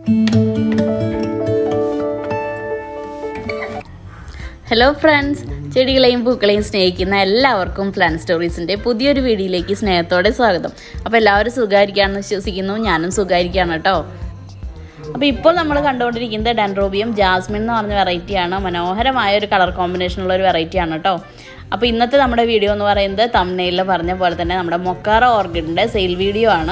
hello friends ചെടികളെയും പൂക്കളെയും സ്നേഹിക്കുന്ന എല്ലാവർക്കും plan സ്റ്റോറീസിൻ്റെ പുതിയൊരു വീഡിയോയിലേക്ക് സ്നേഹത്തോടെ സ്വാഗതം അപ്പോൾ എല്ലാവരും സുഖമായിരിക്കാമെന്ന് വിശ്വസിക്കുന്നു ഞാനും സുഖമായിരിക്കുകയാണ് കേട്ടോ അപ്പോൾ ഇപ്പോൾ നമ്മൾ കണ്ടുകൊണ്ടിരിക്കുന്നത് ഡെൻറോബിയം ജാസ്മിൻ എന്ന് പറഞ്ഞ വെറൈറ്റിയാണ് മനോഹരമായ ഒരു കളർ കോമ്പിനേഷനുള്ള ഒരു വെറൈറ്റിയാണ് കേട്ടോ അപ്പോൾ ഇന്നത്തെ നമ്മുടെ വീഡിയോ എന്ന് പറയുന്നത് തമ്നെയിൽ പറഞ്ഞ പോലെ തന്നെ നമ്മുടെ മൊക്കാറ ഓർക്കിഡിൻ്റെ സെയിൽ വീഡിയോ ആണ്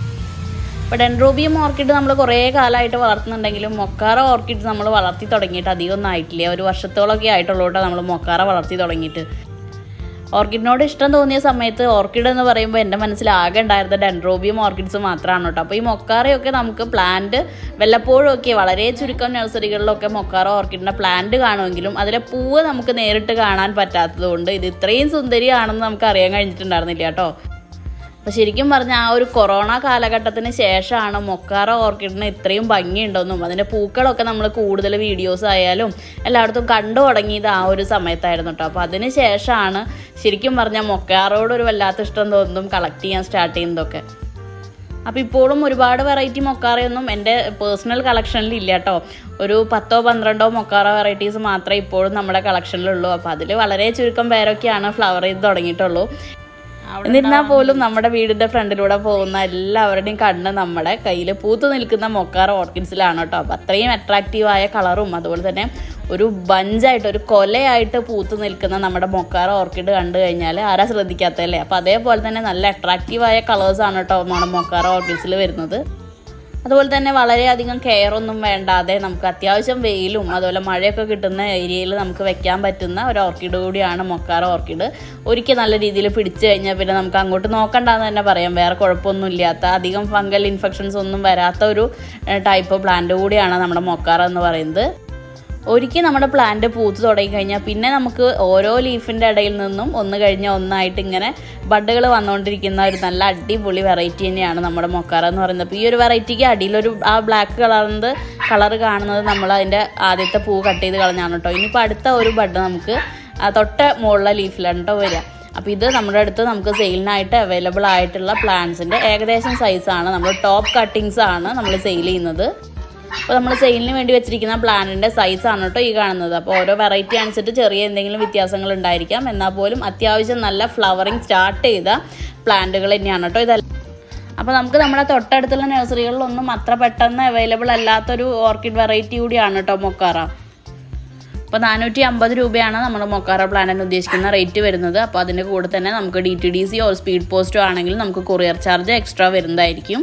ഇപ്പോൾ ഡെൻഡ്രോബിയം ഓർക്കിഡ് നമ്മൾ കുറേ കാലമായിട്ട് വളർത്തുന്നുണ്ടെങ്കിലും മൊക്കാറ ഓർക്കിഡ് നമ്മൾ വളർത്തി തുടങ്ങിയിട്ട് അധികമൊന്നും ആയിട്ടില്ല ഒരു വർഷത്തോളമൊക്കെ ആയിട്ടുള്ളൂ കേട്ടോ നമ്മൾ മൊക്കാറ വളർത്തി തുടങ്ങിയിട്ട് ഓർക്കിഡിനോട് ഇഷ്ടം തോന്നിയ സമയത്ത് ഓർക്കിഡ് എന്ന് പറയുമ്പോൾ എൻ്റെ മനസ്സിൽ ആകെ ഉണ്ടായിരുന്നത് ഡെൻഡ്രോബിയം ഓർക്കിഡ്സ് മാത്രമാണ് കേട്ടോ അപ്പോൾ ഈ മൊക്കാറയൊക്കെ നമുക്ക് പ്ലാന്റ് വല്ലപ്പോഴും ഒക്കെ വളരെ ചുരുക്കം നഴ്സറികളിലൊക്കെ മൊക്കാറ ഓർക്കിഡിൻ്റെ പ്ലാന്റ് കാണുമെങ്കിലും അതിലെ പൂവ് നമുക്ക് നേരിട്ട് കാണാൻ പറ്റാത്തതുകൊണ്ട് ഇത് ഇത്രയും സുന്ദരിയാണെന്ന് നമുക്ക് അറിയാൻ കഴിഞ്ഞിട്ടുണ്ടായിരുന്നില്ല കേട്ടോ അപ്പോൾ ശരിക്കും പറഞ്ഞാൽ ആ ഒരു കൊറോണ കാലഘട്ടത്തിന് ശേഷമാണ് മൊക്കാറ ഓർക്കിഡിന് ഇത്രയും ഭംഗിയുണ്ടെന്നും അതിൻ്റെ പൂക്കളൊക്കെ നമ്മൾ കൂടുതൽ വീഡിയോസ് ആയാലും എല്ലായിടത്തും കണ്ടു തുടങ്ങിയത് ആ ഒരു സമയത്തായിരുന്നു കേട്ടോ അപ്പോൾ അതിന് ശേഷമാണ് ശരിക്കും പറഞ്ഞാൽ മൊക്കാറോട് ഒരു വല്ലാത്ത ഇഷ്ടം തോന്നുന്നതും കളക്ട് ചെയ്യാൻ സ്റ്റാർട്ട് ചെയ്യുന്നതൊക്കെ അപ്പോൾ ഇപ്പോഴും ഒരുപാട് വെറൈറ്റി മൊക്കാറയൊന്നും എൻ്റെ പേഴ്സണൽ കളക്ഷനിൽ ഇല്ല കേട്ടോ ഒരു പത്തോ പന്ത്രണ്ടോ മൊക്കാറ വെറൈറ്റീസ് മാത്രമേ ഇപ്പോഴും നമ്മുടെ കളക്ഷനിലുള്ളൂ അപ്പോൾ അതിൽ വളരെ ചുരുക്കം പേരൊക്കെയാണ് ഫ്ലവർ ചെയ്ത് തുടങ്ങിയിട്ടുള്ളൂ എന്നിരുന്നാൽ പോലും നമ്മുടെ വീടിന്റെ ഫ്രണ്ടിലൂടെ പോകുന്ന എല്ലാവരുടെയും കണ്ണ് നമ്മുടെ കയ്യിൽ പൂത്തു നിൽക്കുന്ന മൊക്കാറ ഓർക്കിഡ്സിലാണ് കേട്ടോ അപ്പം അത്രയും അട്രാക്റ്റീവായ കളറും അതുപോലെ തന്നെ ഒരു ബഞ്ചായിട്ട് ഒരു കൊലയായിട്ട് പൂത്തു നിൽക്കുന്ന നമ്മുടെ മൊക്കാറ ഓർക്കിഡ് കണ്ടു കഴിഞ്ഞാൽ ആരാ ശ്രദ്ധിക്കാത്തല്ലേ അപ്പം അതേപോലെ തന്നെ നല്ല അട്രാക്റ്റീവായ കളേഴ്സാണ് കേട്ടോ നമ്മുടെ മൊക്കാറ ഓർക്കിഡ്സിൽ വരുന്നത് അതുപോലെ തന്നെ വളരെയധികം കെയർ ഒന്നും വേണ്ടാതെ നമുക്ക് അത്യാവശ്യം വെയിലും അതുപോലെ മഴയൊക്കെ കിട്ടുന്ന ഏരിയയിൽ നമുക്ക് വെക്കാൻ പറ്റുന്ന ഒരു ഓർക്കിഡ് കൂടിയാണ് മൊക്കാറ ഓർക്കിഡ് ഒരിക്കൽ നല്ല രീതിയിൽ പിടിച്ചു കഴിഞ്ഞാൽ പിന്നെ നമുക്ക് അങ്ങോട്ട് നോക്കണ്ടെന്ന് തന്നെ പറയാം വേറെ കുഴപ്പമൊന്നും ഇല്ലാത്ത അധികം ഫംഗൽ ഇൻഫെക്ഷൻസ് ഒന്നും വരാത്ത ഒരു ടൈപ്പ് പ്ലാന്റ് കൂടിയാണ് നമ്മുടെ മൊക്കാറ എന്ന് പറയുന്നത് ഒരിക്കൽ നമ്മുടെ പ്ലാന്റ് പൂത്ത് തുടങ്ങി കഴിഞ്ഞാൽ പിന്നെ നമുക്ക് ഓരോ ലീഫിൻ്റെ ഇടയിൽ നിന്നും ഒന്ന് കഴിഞ്ഞ ഒന്നായിട്ട് ഇങ്ങനെ ബഡുകൾ വന്നുകൊണ്ടിരിക്കുന്ന ഒരു നല്ല അടിപൊളി വെറൈറ്റി തന്നെയാണ് നമ്മുടെ മൊക്കാറ എന്ന് പറയുന്നത് അപ്പോൾ ഈ ഒരു വെറൈറ്റിക്ക് അടിയിലൊരു ആ ബ്ലാക്ക് കളറിൻ്റെ കളർ കാണുന്നത് നമ്മൾ അതിൻ്റെ ആദ്യത്തെ പൂ കട്ട് ചെയ്ത് കളഞ്ഞാണ് കേട്ടോ ഇനിയിപ്പോൾ അടുത്ത ഒരു ബഡ് നമുക്ക് ആ തൊട്ട മുകളിലെ ലീഫിലാണ് കേട്ടോ വരിക അപ്പോൾ ഇത് നമ്മുടെ അടുത്ത് നമുക്ക് സെയിലിനായിട്ട് അവൈലബിൾ ആയിട്ടുള്ള പ്ലാന്റ്സിൻ്റെ ഏകദേശം സൈസാണ് നമ്മൾ ടോപ്പ് കട്ടിങ്സ് ആണ് നമ്മൾ സെയിൽ ചെയ്യുന്നത് അപ്പോൾ നമ്മൾ സെയിലിന് വേണ്ടി വെച്ചിരിക്കുന്ന പ്ലാനിൻ്റെ സൈസാണ് കേട്ടോ ഈ കാണുന്നത് അപ്പോൾ ഓരോ വെറൈറ്റി അനുസരിച്ച് ചെറിയ എന്തെങ്കിലും വ്യത്യാസങ്ങൾ ഉണ്ടായിരിക്കാം എന്നാൽ പോലും അത്യാവശ്യം നല്ല ഫ്ലവറിങ് സ്റ്റാർട്ട് ചെയ്ത പ്ലാന്റുകൾ തന്നെയാണ് കേട്ടോ ഇതല്ല അപ്പോൾ നമുക്ക് നമ്മുടെ തൊട്ടടുത്തുള്ള നഴ്സറികളിലൊന്നും അത്ര പെട്ടെന്ന് അവൈലബിൾ അല്ലാത്തൊരു ഓർക്കിഡ് വെറൈറ്റി കൂടിയാണ് കേട്ടോ മൊക്കാറ അപ്പോൾ നാനൂറ്റി അമ്പത് രൂപയാണ് നമ്മൾ മൊക്കാറ പ്ലാനിന് ഉദ്ദേശിക്കുന്ന റേറ്റ് വരുന്നത് അപ്പോൾ അതിൻ്റെ കൂടെ തന്നെ നമുക്ക് D T D C or speed പോസ്റ്റോ ആണെങ്കിൽ നമുക്ക് കൊറിയർ ചാർജ് എക്സ്ട്രാ വരുന്നതായിരിക്കും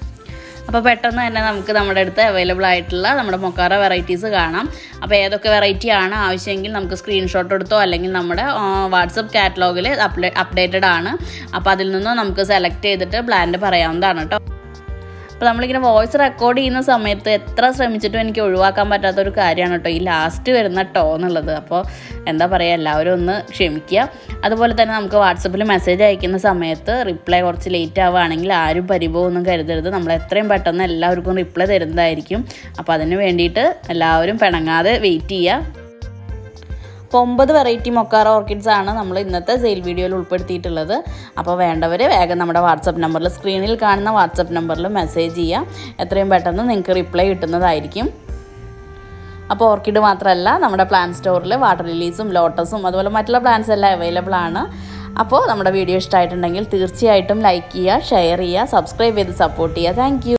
അപ്പോൾ പെട്ടെന്ന് തന്നെ നമുക്ക് നമ്മുടെ അടുത്ത് അവൈലബിൾ ആയിട്ടുള്ള നമ്മുടെ മൊക്കാറ വെറൈറ്റീസ് കാണാം അപ്പോൾ ഏതൊക്കെ വെറൈറ്റി ആണ് ആവശ്യമെങ്കിൽ നമുക്ക് സ്ക്രീൻഷോട്ട് എടുത്തോ അല്ലെങ്കിൽ നമ്മുടെ വാട്സപ്പ് കാറ്റലോഗിൽ അപ്ഡേറ്റഡ് ആണ് അപ്പോൾ അതിൽ നിന്നോ നമുക്ക് സെലക്ട് ചെയ്തിട്ട് പ്ലാന്റ് പറയാവുന്നതാണ് കേട്ടോ അപ്പോൾ നമ്മളിങ്ങനെ വോയിസ് റെക്കോർഡ് ചെയ്യുന്ന സമയത്ത് എത്ര ശ്രമിച്ചിട്ടും എനിക്ക് ഒഴിവാക്കാൻ പറ്റാത്ത ഒരു കാര്യമാണ് കേട്ടോ ഈ ലാസ്റ്റ് വരുന്ന ടോ എന്നുള്ളത് അപ്പോൾ എന്താ പറയുക എല്ലാവരും ഒന്ന് ക്ഷമിക്കുക അതുപോലെ തന്നെ നമുക്ക് വാട്സപ്പിൽ മെസ്സേജ് അയക്കുന്ന സമയത്ത് റിപ്ലൈ കുറച്ച് ലേറ്റ് ആവുകയാണെങ്കിൽ ആരും പരിഭവമൊന്നും കരുതരുത് നമ്മൾ എത്രയും പെട്ടെന്ന് എല്ലാവർക്കും റിപ്ലൈ തരുന്നതായിരിക്കും അപ്പോൾ അതിന് വേണ്ടിയിട്ട് എല്ലാവരും പിണങ്ങാതെ വെയിറ്റ് ചെയ്യുക അപ്പോൾ ഒമ്പത് വെറൈറ്റി മൊക്കാറ ഓർക്കിഡ്സ് ആണ് നമ്മൾ ഇന്നത്തെ സെയിൽ വീഡിയോയിൽ ഉൾപ്പെടുത്തിയിട്ടുള്ളത് അപ്പോൾ വേണ്ടവർ വേഗം നമ്മുടെ വാട്സപ്പ് നമ്പറിൽ സ്ക്രീനിൽ കാണുന്ന വാട്സപ്പ് നമ്പറിൽ മെസ്സേജ് ചെയ്യുക എത്രയും പെട്ടെന്ന് നിങ്ങൾക്ക് റിപ്ലൈ കിട്ടുന്നതായിരിക്കും അപ്പോൾ ഓർക്കിഡ് മാത്രമല്ല നമ്മുടെ പ്ലാന്റ് സ്റ്റോറിൽ വാട്ടർ ലിലീസും ലോട്ടസും അതുപോലെ മറ്റുള്ള പ്ലാന്റ്സ് എല്ലാം അവൈലബിൾ ആണ് അപ്പോൾ നമ്മുടെ വീഡിയോ ഇഷ്ടമായിട്ടുണ്ടെങ്കിൽ തീർച്ചയായിട്ടും ലൈക്ക് ചെയ്യുക ഷെയർ ചെയ്യുക സബ്സ്ക്രൈബ് ചെയ്ത് സപ്പോർട്ട് ചെയ്യുക താങ്ക്